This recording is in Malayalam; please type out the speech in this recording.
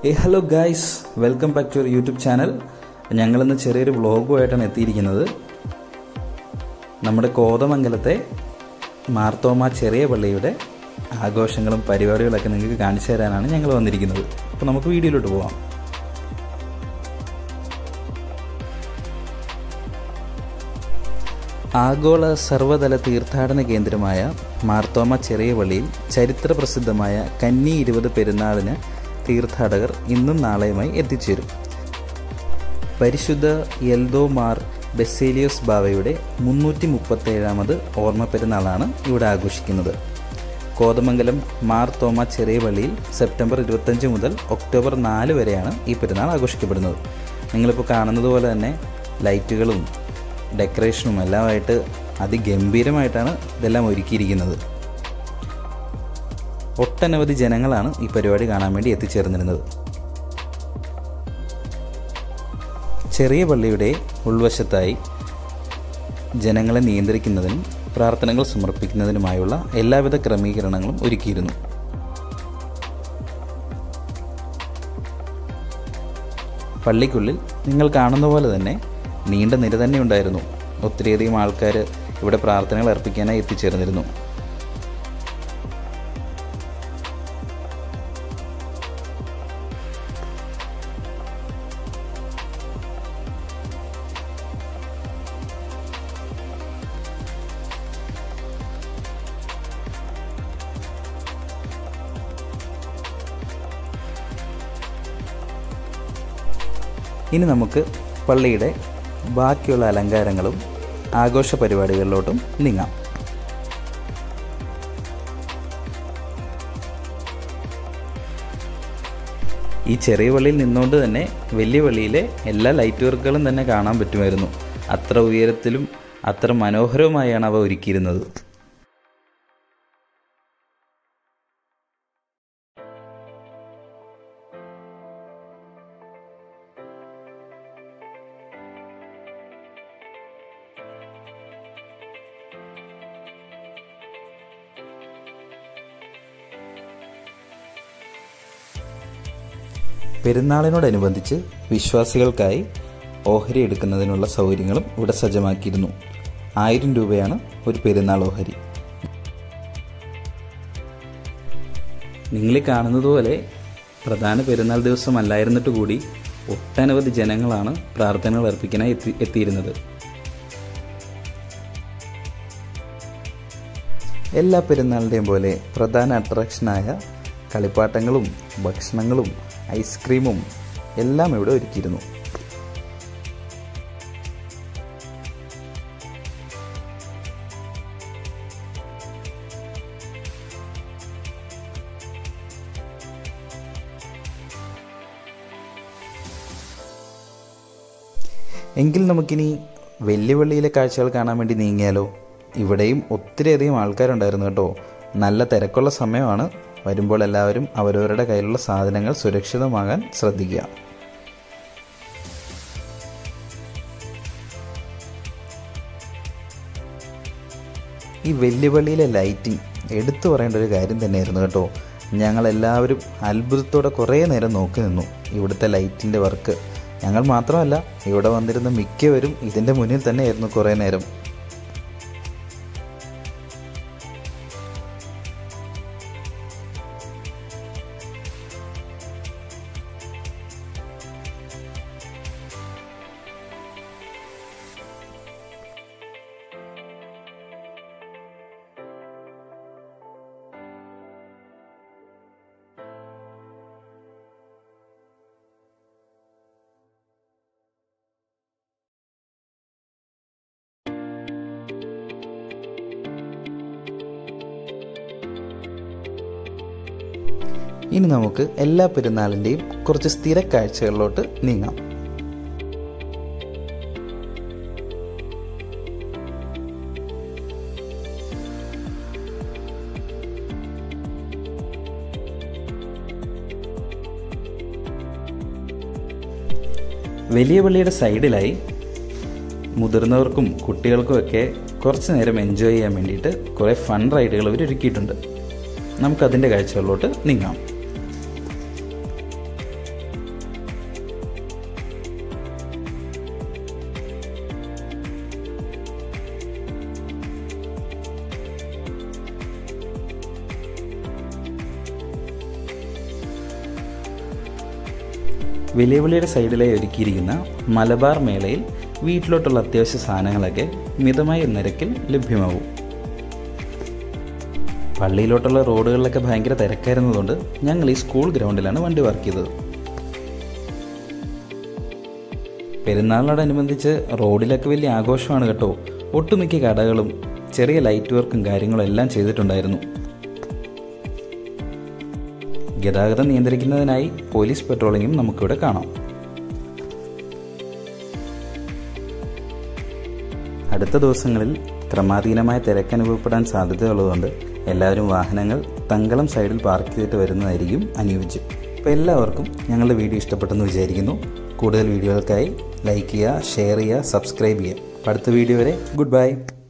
ഏ hello guys welcome back to your YouTube channel ഞങ്ങളിന്ന് ചെറിയൊരു വ്ളോഗുമായിട്ടാണ് എത്തിയിരിക്കുന്നത് നമ്മുടെ കോതമംഗലത്തെ മാർത്തോമ ചെറിയ പള്ളിയുടെ ആഘോഷങ്ങളും പരിപാടികളൊക്കെ നിങ്ങൾക്ക് കാണിച്ചു തരാനാണ് ഞങ്ങൾ വന്നിരിക്കുന്നത് അപ്പോൾ നമുക്ക് വീഡിയോയിലോട്ട് പോവാം ആഗോള സർവ്വതല തീർത്ഥാടന കേന്ദ്രമായ മാർത്തോമ ചെറിയ പള്ളിയിൽ ചരിത്ര പ്രസിദ്ധമായ കന്നി ഇരുപത് പെരുന്നാളിന് തീർത്ഥാടകർ ഇന്നും നാളെയുമായി എത്തിച്ചേരും പരിശുദ്ധ എൽദോ മാർ ബെസേലിയോസ് ബാവയുടെ മുന്നൂറ്റി മുപ്പത്തേഴാമത് ഓർമ്മ പെരുന്നാളാണ് ഇവിടെ ആഘോഷിക്കുന്നത് കോതമംഗലം മാർ തോമ ചെറിയ പള്ളിയിൽ സെപ്റ്റംബർ ഇരുപത്തഞ്ച് മുതൽ ഒക്ടോബർ നാല് വരെയാണ് ഈ പെരുന്നാൾ ആഘോഷിക്കപ്പെടുന്നത് നിങ്ങളിപ്പോൾ കാണുന്നത് പോലെ തന്നെ ലൈറ്റുകളും ഡെക്കറേഷനും എല്ലാമായിട്ട് അതിഗംഭീരമായിട്ടാണ് ഇതെല്ലാം ഒരുക്കിയിരിക്കുന്നത് ഒട്ടനവധി ജനങ്ങളാണ് ഈ പരിപാടി കാണാൻ വേണ്ടി എത്തിച്ചേർന്നിരുന്നത് ചെറിയ പള്ളിയുടെ ഉൾവശത്തായി ജനങ്ങളെ നിയന്ത്രിക്കുന്നതിനും പ്രാർത്ഥനകൾ സമർപ്പിക്കുന്നതിനുമായുള്ള എല്ലാവിധ ക്രമീകരണങ്ങളും ഒരുക്കിയിരുന്നു പള്ളിക്കുള്ളിൽ നിങ്ങൾ കാണുന്ന പോലെ തന്നെ നീണ്ട നിര തന്നെ ഉണ്ടായിരുന്നു ഒത്തിരിയധികം ആൾക്കാർ ഇവിടെ പ്രാർത്ഥനകൾ അർപ്പിക്കാനായി എത്തിച്ചേർന്നിരുന്നു ഇനി നമുക്ക് പള്ളിയുടെ ബാക്കിയുള്ള അലങ്കാരങ്ങളും ആഘോഷ പരിപാടികളിലോട്ടും നീങ്ങാം ഈ ചെറിയ പള്ളിയിൽ നിന്നുകൊണ്ട് തന്നെ വലിയ പള്ളിയിലെ എല്ലാ ലൈറ്റ് വർക്കുകളും തന്നെ കാണാൻ പറ്റുമായിരുന്നു അത്ര ഉയരത്തിലും അത്ര മനോഹരവുമായാണ് അവ ഒരുക്കിയിരുന്നത് പെരുന്നാളിനോടനുബന്ധിച്ച് വിശ്വാസികൾക്കായി ഓഹരി എടുക്കുന്നതിനുള്ള സൗകര്യങ്ങളും ഇവിടെ സജ്ജമാക്കിയിരുന്നു ആയിരം രൂപയാണ് ഒരു പെരുന്നാൾ ഓഹരി നിങ്ങൾ കാണുന്നത് പോലെ പ്രധാന പെരുന്നാൾ ദിവസം അല്ലായിരുന്നിട്ട് കൂടി ഒട്ടനവധി ജനങ്ങളാണ് പ്രാർത്ഥനകൾ അർപ്പിക്കാനായി എത്തി എത്തിയിരുന്നത് എല്ലാ പെരുന്നാളിൻ്റെയും പോലെ പ്രധാന അട്രാക്ഷനായ കളിപ്പാട്ടങ്ങളും ഭക്ഷണങ്ങളും ഐസ്ക്രീമും എല്ലാം ഇവിടെ ഒരുക്കിയിരുന്നു എങ്കിൽ നമുക്കിനി വെല്ലുവിളിയിലെ കാഴ്ചകൾ കാണാൻ വേണ്ടി നീങ്ങിയാലോ ഇവിടെയും ഒത്തിരിയധികം ആൾക്കാരുണ്ടായിരുന്നു കേട്ടോ നല്ല തിരക്കുള്ള സമയമാണ് വരുമ്പോൾ എല്ലാവരും അവരവരുടെ കയ്യിലുള്ള സാധനങ്ങൾ സുരക്ഷിതമാകാൻ ശ്രദ്ധിക്കുക ഈ വെല്ലുവിളിയിലെ ലൈറ്റിംഗ് എടുത്തു പറയേണ്ട ഒരു കാര്യം തന്നെയായിരുന്നു കേട്ടോ ഞങ്ങളെല്ലാവരും അത്ഭുതത്തോടെ കുറേ നേരം നോക്കി നിന്നു ഇവിടുത്തെ ലൈറ്റിൻ്റെ വർക്ക് ഞങ്ങൾ മാത്രമല്ല ഇവിടെ വന്നിരുന്ന മിക്കവരും ഇതിൻ്റെ മുന്നിൽ തന്നെയായിരുന്നു കുറേ നേരം ഇനി നമുക്ക് എല്ലാ പെരുന്നാളിൻ്റെയും കുറച്ച് സ്ഥിര കാഴ്ചകളിലോട്ട് നീങ്ങാം വലിയ പള്ളിയുടെ സൈഡിലായി മുതിർന്നവർക്കും കുട്ടികൾക്കുമൊക്കെ കുറച്ച് നേരം എൻജോയ് ചെയ്യാൻ വേണ്ടിയിട്ട് കുറേ ഫൺ റൈഡുകൾ അവർ ഒരുക്കിയിട്ടുണ്ട് നമുക്കതിൻ്റെ കാഴ്ചകളിലോട്ട് നീങ്ങാം വെല്ലുവിളിയുടെ സൈഡിലായി ഒരുക്കിയിരിക്കുന്ന മലബാർ മേളയിൽ വീട്ടിലോട്ടുള്ള അത്യാവശ്യ സാധനങ്ങളൊക്കെ മിതമായ നിരക്കിൽ ലഭ്യമാവും പള്ളിയിലോട്ടുള്ള റോഡുകളിലൊക്കെ ഭയങ്കര തിരക്കായിരുന്നതുകൊണ്ട് ഞങ്ങൾ ഈ സ്കൂൾ ഗ്രൗണ്ടിലാണ് വണ്ടി പാർക്ക് ചെയ്തത് പെരുന്നാളിനോടനുബന്ധിച്ച് റോഡിലൊക്കെ വലിയ ആഘോഷമാണ് കേട്ടോ ഒട്ടുമിക്ക കടകളും ചെറിയ ലൈറ്റ് വർക്കും കാര്യങ്ങളും എല്ലാം ചെയ്തിട്ടുണ്ടായിരുന്നു ഗതാഗതം നിയന്ത്രിക്കുന്നതിനായി പോലീസ് പെട്രോളിങ്ങും നമുക്കിവിടെ കാണാം അടുത്ത ദിവസങ്ങളിൽ ക്രമാധീനമായ തിരക്ക് അനുഭവപ്പെടാൻ സാധ്യതയുള്ളതുകൊണ്ട് എല്ലാവരും വാഹനങ്ങൾ തങ്കളം സൈഡിൽ പാർക്ക് ചെയ്തിട്ട് വരുന്നതായിരിക്കും അനുയോജ്യം അപ്പോൾ എല്ലാവർക്കും ഞങ്ങളുടെ വീഡിയോ ഇഷ്ടപ്പെട്ടെന്ന് വിചാരിക്കുന്നു കൂടുതൽ വീഡിയോകൾക്കായി ലൈക്ക് ചെയ്യുക ഷെയർ ചെയ്യുക സബ്സ്ക്രൈബ് ചെയ്യുക അപ്പോൾ അടുത്ത വീഡിയോ വരെ ഗുഡ് ബൈ